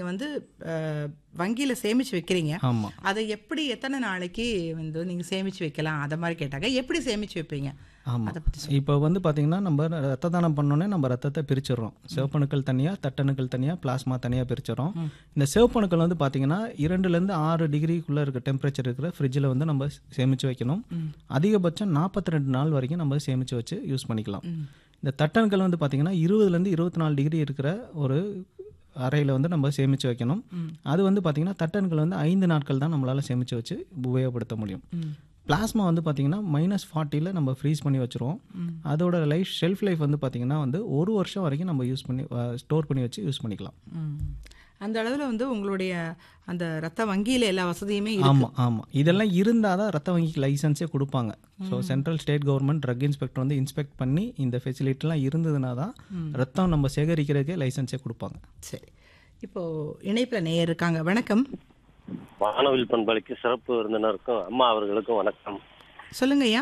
வந்து வங்கியில் சேமித்து வைக்கிறீங்க ஆமாம் அதை எப்படி எத்தனை நாளைக்கு வந்து நீங்கள் சேமித்து வைக்கலாம் அதை மாதிரி கேட்டாங்க எப்படி சேமித்து வைப்பீங்க ஆமாம் அதை பற்றி இப்போ வந்து பார்த்தீங்கன்னா நம்ம ரத்த தானம் பண்ணோன்னே நம்ம ரத்தத்தை பிரிச்சிடுறோம் சிவப்பணுக்கள் தனியாக தட்டணுக்கள் தனியாக பிளாஸ்மா தனியாக பிரிச்சிடுறோம் இந்த சிவப்பணுக்கள் வந்து பார்த்தீங்கன்னா இரண்டுலேருந்து ஆறு டிகிரிக்குள்ளே இருக்க டெம்பரேச்சர் இருக்கிற ஃப்ரிட்ஜில் வந்து நம்ம சேமித்து வைக்கணும் அதிகபட்சம் நாற்பத்தி ரெண்டு நாள் வரைக்கும் நம்ம சேமித்து வச்சு யூஸ் பண்ணிக்கலாம் இந்த தட்டணுக்கள் வந்து பார்த்தீங்கன்னா இருபதுலேருந்து இருபத்தி நாலு டிகிரி இருக்கிற ஒரு அறையில் வந்து நம்ம சேமித்து வைக்கணும் அது வந்து பார்த்திங்கன்னா தட்டணுக்கள் வந்து ஐந்து நாட்கள் தான் நம்மளால் சேமித்து வச்சு உபயோகப்படுத்த முடியும் பிளாஸ்மா வந்து பார்த்திங்கன்னா மைனஸ் ஃபார்ட்டியில் நம்ம ஃப்ரீஸ் பண்ணி வச்சுருவோம் அதோட லைஃப் ஷெல்ஃப் லைஃப் வந்து பார்த்திங்கன்னா வந்து ஒரு வருஷம் வரைக்கும் நம்ம யூஸ் பண்ணி ஸ்டோர் பண்ணி வச்சு யூஸ் பண்ணிக்கலாம் ம். அந்த அளவில் வந்து உங்களுடைய அந்த ரத்த வங்கியில் எல்லா வசதியுமே இருக்கு ஆமாம் ஆமாம் இதெல்லாம் இருந்தால் தான் ரத்த வங்கிக்கு லைசன்ஸே கொடுப்பாங்க so central state government drug inspector வந்து இன்ஸ்பெக்ட் பண்ணி இந்த ஃபெசிலிட்டிலாம் இருந்ததுனா தான் ரத்தம் நம்ம சேகரிக்கிறதுக்கே லைசன்ஸே கொடுப்பாங்க சரி இப்போ இணைப்பில் நேயர் இருக்காங்க வணக்கம் வானவில் பண்பலைக்கு சிறப்பு விருந்தினருக்கும் அம்மா அவர்களுக்கும் வணக்கம் சொல்லுங்க ஐயா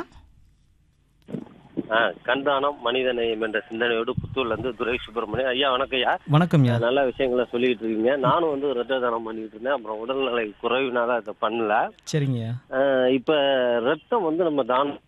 ஆ, கண்தானம் மனித நேயம் என்ற சிந்தனையோடு புத்தூர்ல இருந்து துரை சுப்பிரமணியம் ஐயா வணக்கம் ஐயா வணக்கம் யா நல்ல விஷயங்களை சொல்லிட்டு இருக்கீங்க நானும் வந்து ரத்த தானம் பண்ணிட்டு இருந்தேன் அப்புறம் உடல்நிலை குறைவினால அதை பண்ணல சரிங்கய்யா ஆ, இப்ப ரத்தம் வந்து நம்ம தானம்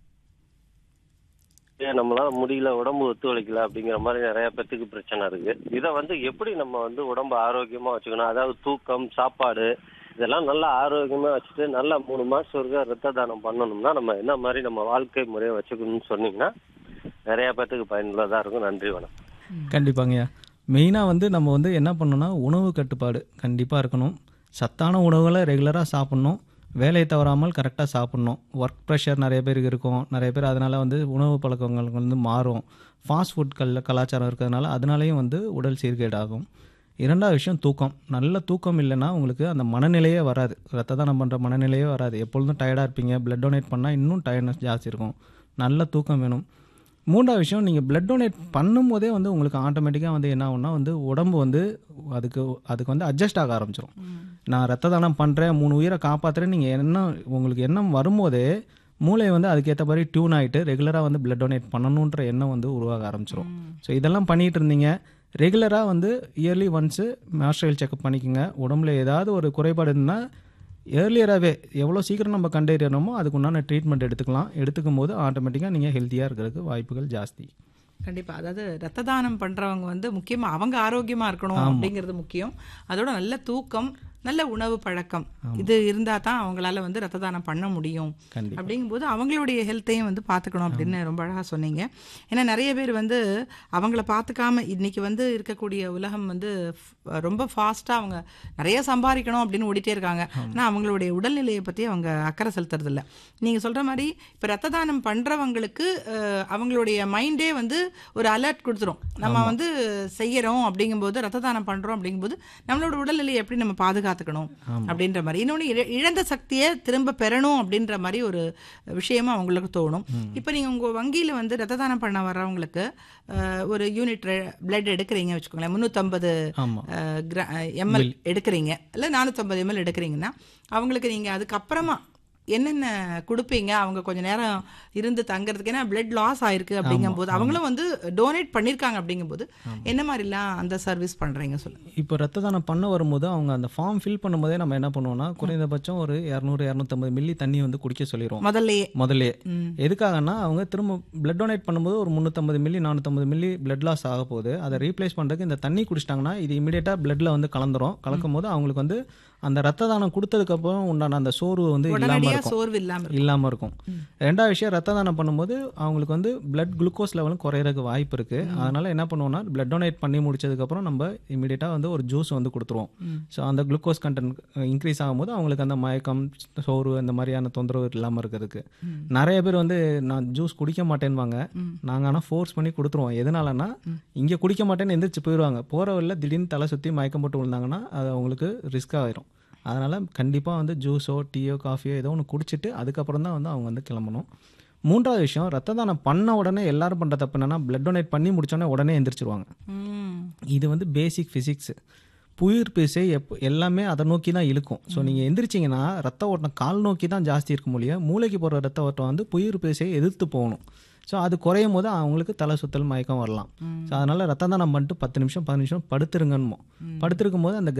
ஏன் நம்மளால முடியல உடம்பு ஒத்துழைக்கல அப்படிங்கிற மாதிரி நிறைய பேத்துக்கு பிரச்சனை இருக்கு இதை வந்து எப்படி நம்ம வந்து உடம்பு ஆரோக்கியமா வச்சுக்கணும் அதாவது தூக்கம் சாப்பாடு இதெல்லாம் நல்லா ஆரோக்கியமா வச்சுட்டு நல்லா மூணு மாசம் ஒருக்கா ரத்த தானம் பண்ணணும்னா நம்ம என்ன மாதிரி நம்ம வாழ்க்கை முறையை வச்சுக்கணும்னு சொன்னீங்கன்னா நிறைய பேத்துக்கு பயனுள்ளதா இருக்கும் நன்றி வணக்கம் கண்டிப்பாங்கய்யா மெயினாக வந்து நம்ம வந்து என்ன பண்ணணும்னா உணவு கட்டுப்பாடு கண்டிப்பாக இருக்கணும் சத்தான உணவுகளை ரெகுலராக சாப்பிட்ணும் வேலையை தவறாமல் கரெக்டாக சாப்பிட்ணும் ஒர்க் ப்ரெஷர் நிறைய பேருக்கு இருக்கும் நிறைய பேர் அதனால் வந்து உணவு பழக்கங்கள் வந்து மாறும் ஃபாஸ்ட் ஃபுட் கல் கலாச்சாரம் இருக்கிறதுனால அதனாலேயும் வந்து உடல் சீர்கேடாகும் இரண்டாவது விஷயம் தூக்கம் நல்ல தூக்கம் இல்லைன்னா உங்களுக்கு அந்த மனநிலையே வராது ரத்த தானம் பண்ணுற மனநிலையே வராது எப்பொழுதும் டயர்டாக இருப்பீங்க பிளட் டொனேட் பண்ணால் இன்னும் டயர்ட்னஸ் ஜாஸ்தி இருக்கும் நல்ல தூக்கம் வேணும் மூன்றாவது விஷயம் நீங்கள் பிளட் டொனேட் பண்ணும்போதே வந்து உங்களுக்கு ஆட்டோமேட்டிக்காக வந்து என்ன ஆகும்னா வந்து உடம்பு வந்து அதுக்கு அதுக்கு வந்து அட்ஜஸ்ட் ஆக ஆரம்பிச்சிடும் நான் ரத்த தானம் பண்ணுறேன் மூணு உயிரை காப்பாற்றுறேன் நீங்கள் எண்ணம் உங்களுக்கு எண்ணம் வரும்போதே மூளை வந்து அதுக்கேற்ற மாதிரி டியூன் ஆகிட்டு ரெகுலராக வந்து பிளட் டொனேட் பண்ணணுன்ற எண்ணம் வந்து உருவாக ஆரம்பிச்சிடும் ஸோ இதெல்லாம் பண்ணிட்டு இருந்தீங்க ரெகுலராக வந்து இயர்லி ஒன்ஸு மாஸ்டர் செக்அப் பண்ணிக்கோங்க உடம்புல ஏதாவது ஒரு குறைபாடு இருந்தால் ஏர்லியராகவே எவ்வளோ சீக்கிரம் நம்ம கண்டறியணுமோ அதுக்கு உண்டான ட்ரீட்மெண்ட் எடுத்துக்கலாம் எடுத்துக்கும் போது ஆட்டோமேட்டிக்காக நீங்கள் ஹெல்த்தியாக இருக்கிறதுக்கு வாய்ப்புகள் ஜாஸ்தி கண்டிப்பா அதாவது ரத்த தானம் பண்றவங்க வந்து முக்கியமா அவங்க ஆரோக்கியமா இருக்கணும் அப்படிங்கிறது முக்கியம் அதோட நல்ல தூக்கம் நல்ல உணவு பழக்கம் இது இருந்தா தான் அவங்களால வந்து ரத்த தானம் பண்ண முடியும் கண்டிப்பா. அப்படிங்கும்போது அவங்களுடைய ஹெல்த்தையும் வந்து பார்த்துக்கணும் அப்படின்னு ரொம்ப அழகா சொன்னீங்க ஏன்னா நிறைய பேர் வந்து அவங்கள பார்த்துக்காம இன்னைக்கு வந்து இருக்கக்கூடிய உலகம் வந்து f- ரொம்ப ஃபாஸ்ட்டாக அவங்க நிறைய சம்பாதிக்கணும் அப்படின்னு ஓடிட்டே இருக்காங்க ஆனால் அவங்களுடைய உடல்நிலையை பற்றி அவங்க அக்கறை செலுத்துறதில்ல நீங்கள் சொல்கிற மாதிரி இப்போ ரத்த தானம் பண்ணுறவங்களுக்கு அவங்களுடைய மைண்டே வந்து ஒரு அலர்ட் கொடுத்துரும் நம்ம வந்து செய்யறோம் அப்படிங்கும்போது ரத்த தானம் பண்ணுறோம் அப்படிங்கும்போது நம்மளோட உடல்நிலையை எப்படி நம்ம பாதுகாத்துக்கணும் அப்படின்ற மாதிரி இன்னொன்று இழந்த சக்தியை திரும்ப பெறணும் அப்படின்ற மாதிரி ஒரு விஷயமா அவங்களுக்கு தோணும் இப்போ நீங்கள் உங்கள் வங்கியில் வந்து ரத்த தானம் பண்ண வர்றவங்களுக்கு அஹ், ஒரு யூனிட் பிளட் எடுக்கிறீங்க வச்சுக்கோங்களேன் முந்நூற்றம்பது ஆமாம் எம்எல் எடுக்கிறீங்க இல்லை நானூற்றம்பது எம்எல் எடுக்கிறீங்கன்னா அவங்களுக்கு நீங்கள் அதுக்கப்புறமா என்னென்ன கொடுப்பீங்க அவங்க கொஞ்ச நேரம் இருந்து தங்குறதுக்கு ஏன்னா பிளட் லாஸ் ஆயிருக்கு அப்படிங்கும்போது அவங்களும் வந்து டொனேட் பண்ணியிருக்காங்க அப்படிங்கும்போது என்ன மாதிரிலாம் அந்த சர்வீஸ் பண்ணுறீங்க சொல்லுங்க இப்போ ரத்த தானம் பண்ண வரும்போது அவங்க அந்த ஃபார்ம் ஃபில் பண்ணும்போதே நம்ம என்ன பண்ணுவோம்னா குறைந்தபட்சம் ஒரு இரநூறு இரநூத்தம்பது மில்லி தண்ணி வந்து குடிக்க சொல்லிடுவோம் முதல்லயே முதல்ல எதுக்காகன்னா அவங்க திரும்ப பிளட் டொனேட் பண்ணும்போது ஒரு முந்நூற்றம்பது மில்லி நானூற்றம்பது மில்லி பிளட் லாஸ் ஆக போகுது அதை ரீப்ளேஸ் பண்ணுறதுக்கு இந்த தண்ணி குடிச்சிட்டாங்கன்னா இது இமீடியட்டாக பிளட்ல வந்து கலந்துரும் கலக்கும் போது அவங்களுக்கு வந்து அந்த ரத்த தானம் கொடுத்ததுக்கப்புறம் உண்டான அந்த சோர்வு வந்து இல்லாமல் உடனடியாக இருக்கும் சோர்வு இல்லாமல் இருக்கும் இல்லாமல் இருக்கும் ரெண்டாவது விஷயம் ரத்த தானம் பண்ணும்போது அவங்களுக்கு வந்து பிளட் குளுக்கோஸ் லெவலும் குறையிறதுக்கு வாய்ப்பு இருக்குது அதனால் என்ன பண்ணுவோம்னா பிளட் டொனேட் பண்ணி முடிச்சதுக்கப்புறம் நம்ம இமீடியட்டாக வந்து ஒரு ஜூஸ் வந்து கொடுத்துருவோம் ஸோ அந்த குளுக்கோஸ் கண்டென்ட் இன்க்ரீஸ் ஆகும்போது அவங்களுக்கு அந்த மயக்கம் சோர்வு இந்த மாதிரியான தொந்தரவு இல்லாமல் இருக்கிறதுக்கு நிறைய பேர் வந்து நான் ஜூஸ் குடிக்க மாட்டேன்வாங்க நாங்கள் ஆனால் ஃபோர்ஸ் பண்ணி கொடுத்துருவோம் எதனாலன்னா இங்கே குடிக்க மாட்டேன்னு எந்திரிச்சு போயிடுவாங்க போகிற வழியில் திடீர்னு தலை சுற்றி மயக்கம் போட்டு விழுந்தாங்கன்னா அது அவங்களுக்கு ரிஸ்க் ஆயிரும் அதனால் கண்டிப்பாக வந்து ஜூஸோ டீயோ காஃபியோ ஏதோ ஒன்று குடிச்சிட்டு அதுக்கப்புறம் தான் வந்து அவங்க வந்து கிளம்பணும் மூன்றாவது விஷயம் ரத்த தானம் பண்ண உடனே எல்லாரும் பண்ணுற தப்பு என்னன்னா பிளட் டொனேட் பண்ணி முடிச்சோடனே உடனே எந்திரிச்சிருவாங்க ம் இது வந்து பேசிக் ஃபிசிக்ஸ் புயிர் பேசை எப் எல்லாமே அதை நோக்கி தான் இழுக்கும் ஸோ நீங்கள் எந்திரிச்சிங்கன்னா ரத்த ஓட்டம் கால் நோக்கி தான் ஜாஸ்தி இருக்க முடியும் மூளைக்கு போகிற ரத்த ஓட்டம் வந்து புயிர் பேசையை எதிர்த்து போகணும் ஸோ அது குறையும் போது அவங்களுக்கு தலை சுத்தல் மயக்கம் வரலாம் ஸோ அதனால் ரத்த தானம் பண்ணிட்டு பத்து நிமிஷம் பதினஞ்சு நிமிஷம் படுத்துருங்கன்னு படுத்திருக்கும் போது அந்த